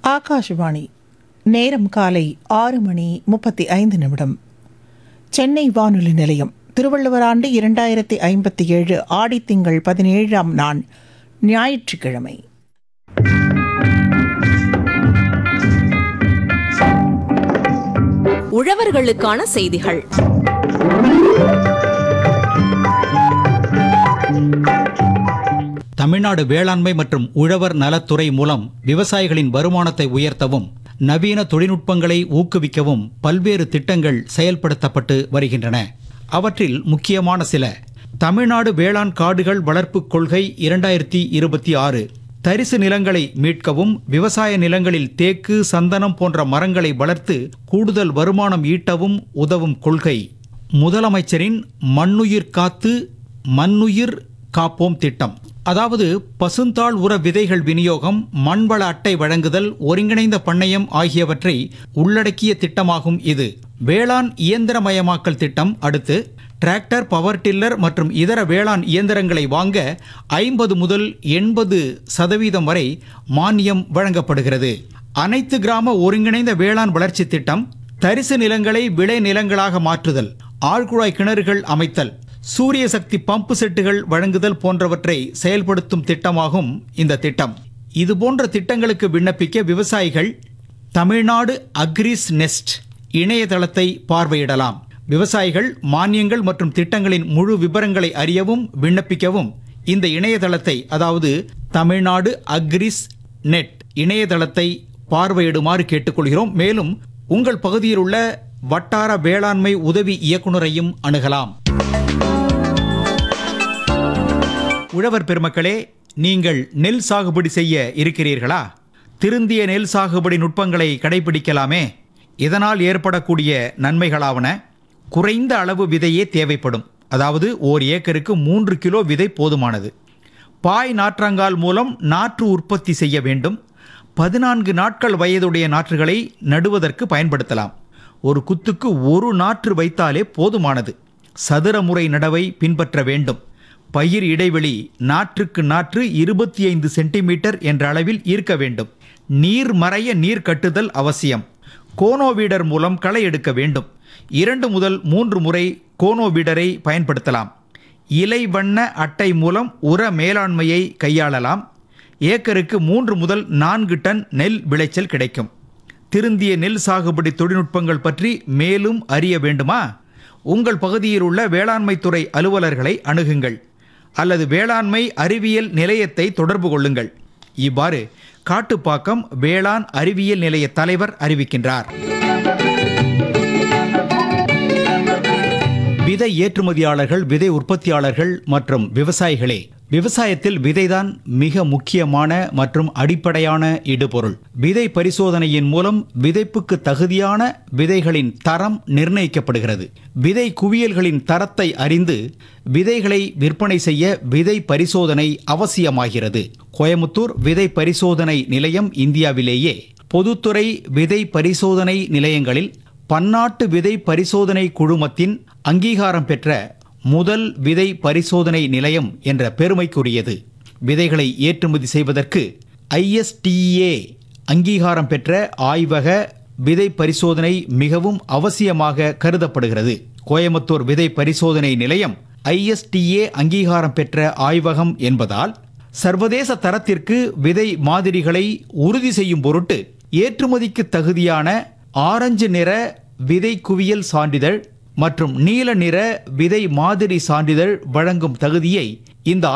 ஆகாஷவாணி நேரம் காலை ஆறு மணி முப்பத்தி ஐந்து நிமிடம் சென்னை வானொலி நிலையம் திருவள்ளுவர் ஆண்டு இரண்டாயிரத்தி ஐம்பத்தி ஏழு ஆடித்திங்கள் பதினேழாம் நாள் ஞாயிற்றுக்கிழமை உழவர்களுக்கான செய்திகள் தமிழ்நாடு வேளாண்மை மற்றும் உழவர் நலத்துறை மூலம் விவசாயிகளின் வருமானத்தை உயர்த்தவும் நவீன தொழில்நுட்பங்களை ஊக்குவிக்கவும் பல்வேறு திட்டங்கள் செயல்படுத்தப்பட்டு வருகின்றன அவற்றில் முக்கியமான சில தமிழ்நாடு வேளாண் காடுகள் வளர்ப்பு கொள்கை இரண்டாயிரத்தி இருபத்தி ஆறு தரிசு நிலங்களை மீட்கவும் விவசாய நிலங்களில் தேக்கு சந்தனம் போன்ற மரங்களை வளர்த்து கூடுதல் வருமானம் ஈட்டவும் உதவும் கொள்கை முதலமைச்சரின் மண்ணுயிர் காத்து மண்ணுயிர் காப்போம் திட்டம் அதாவது பசுந்தாள் உர விதைகள் விநியோகம் மண்வள அட்டை வழங்குதல் ஒருங்கிணைந்த பண்ணையம் ஆகியவற்றை உள்ளடக்கிய திட்டமாகும் இது வேளாண் இயந்திரமயமாக்கல் திட்டம் அடுத்து டிராக்டர் பவர் டில்லர் மற்றும் இதர வேளாண் இயந்திரங்களை வாங்க ஐம்பது முதல் எண்பது சதவீதம் வரை மானியம் வழங்கப்படுகிறது அனைத்து கிராம ஒருங்கிணைந்த வேளாண் வளர்ச்சி திட்டம் தரிசு நிலங்களை விளை நிலங்களாக மாற்றுதல் ஆழ்குழாய் கிணறுகள் அமைத்தல் சூரிய சக்தி பம்பு செட்டுகள் வழங்குதல் போன்றவற்றை செயல்படுத்தும் திட்டமாகும் இந்த திட்டம் இது போன்ற திட்டங்களுக்கு விண்ணப்பிக்க விவசாயிகள் தமிழ்நாடு அக்ரிஸ் நெஸ்ட் இணையதளத்தை பார்வையிடலாம் விவசாயிகள் மானியங்கள் மற்றும் திட்டங்களின் முழு விவரங்களை அறியவும் விண்ணப்பிக்கவும் இந்த இணையதளத்தை அதாவது தமிழ்நாடு அக்ரிஸ் நெட் இணையதளத்தை பார்வையிடுமாறு கேட்டுக்கொள்கிறோம் மேலும் உங்கள் பகுதியில் உள்ள வட்டார வேளாண்மை உதவி இயக்குனரையும் அணுகலாம் உழவர் பெருமக்களே நீங்கள் நெல் சாகுபடி செய்ய இருக்கிறீர்களா திருந்திய நெல் சாகுபடி நுட்பங்களை கடைபிடிக்கலாமே இதனால் ஏற்படக்கூடிய நன்மைகளாவன குறைந்த அளவு விதையே தேவைப்படும் அதாவது ஓர் ஏக்கருக்கு மூன்று கிலோ விதை போதுமானது பாய் நாற்றாங்கால் மூலம் நாற்று உற்பத்தி செய்ய வேண்டும் பதினான்கு நாட்கள் வயதுடைய நாற்றுகளை நடுவதற்கு பயன்படுத்தலாம் ஒரு குத்துக்கு ஒரு நாற்று வைத்தாலே போதுமானது சதுர முறை நடவை பின்பற்ற வேண்டும் பயிர் இடைவெளி நாற்றுக்கு நாற்று இருபத்தி ஐந்து சென்டிமீட்டர் என்ற அளவில் இருக்க வேண்டும் நீர் மறைய நீர் கட்டுதல் அவசியம் கோனோவீடர் மூலம் களை எடுக்க வேண்டும் இரண்டு முதல் மூன்று முறை கோனோவீடரை பயன்படுத்தலாம் இலை வண்ண அட்டை மூலம் உர மேலாண்மையை கையாளலாம் ஏக்கருக்கு மூன்று முதல் நான்கு டன் நெல் விளைச்சல் கிடைக்கும் திருந்திய நெல் சாகுபடி தொழில்நுட்பங்கள் பற்றி மேலும் அறிய வேண்டுமா உங்கள் பகுதியில் உள்ள வேளாண்மை துறை அலுவலர்களை அணுகுங்கள் அல்லது வேளாண்மை அறிவியல் நிலையத்தை தொடர்பு கொள்ளுங்கள் இவ்வாறு காட்டுப்பாக்கம் வேளாண் அறிவியல் நிலைய தலைவர் அறிவிக்கின்றார் விதை ஏற்றுமதியாளர்கள் விதை உற்பத்தியாளர்கள் மற்றும் விவசாயிகளே விவசாயத்தில் விதைதான் மிக முக்கியமான மற்றும் அடிப்படையான இடுபொருள் விதை பரிசோதனையின் மூலம் விதைப்புக்கு தகுதியான விதைகளின் தரம் நிர்ணயிக்கப்படுகிறது விதை குவியல்களின் தரத்தை அறிந்து விதைகளை விற்பனை செய்ய விதை பரிசோதனை அவசியமாகிறது கோயமுத்தூர் விதை பரிசோதனை நிலையம் இந்தியாவிலேயே பொதுத்துறை விதை பரிசோதனை நிலையங்களில் பன்னாட்டு விதை பரிசோதனை குழுமத்தின் அங்கீகாரம் பெற்ற முதல் விதை பரிசோதனை நிலையம் என்ற பெருமைக்குரியது விதைகளை ஏற்றுமதி செய்வதற்கு ஐஎஸ்டிஏ அங்கீகாரம் பெற்ற ஆய்வக விதை பரிசோதனை மிகவும் அவசியமாக கருதப்படுகிறது கோயம்புத்தூர் விதை பரிசோதனை நிலையம் ஐஎஸ்டிஏ அங்கீகாரம் பெற்ற ஆய்வகம் என்பதால் சர்வதேச தரத்திற்கு விதை மாதிரிகளை உறுதி செய்யும் பொருட்டு ஏற்றுமதிக்கு தகுதியான ஆரஞ்சு நிற விதை குவியல் சான்றிதழ் மற்றும் நீல நிற விதை மாதிரி சான்றிதழ் வழங்கும் தகுதியை இந்த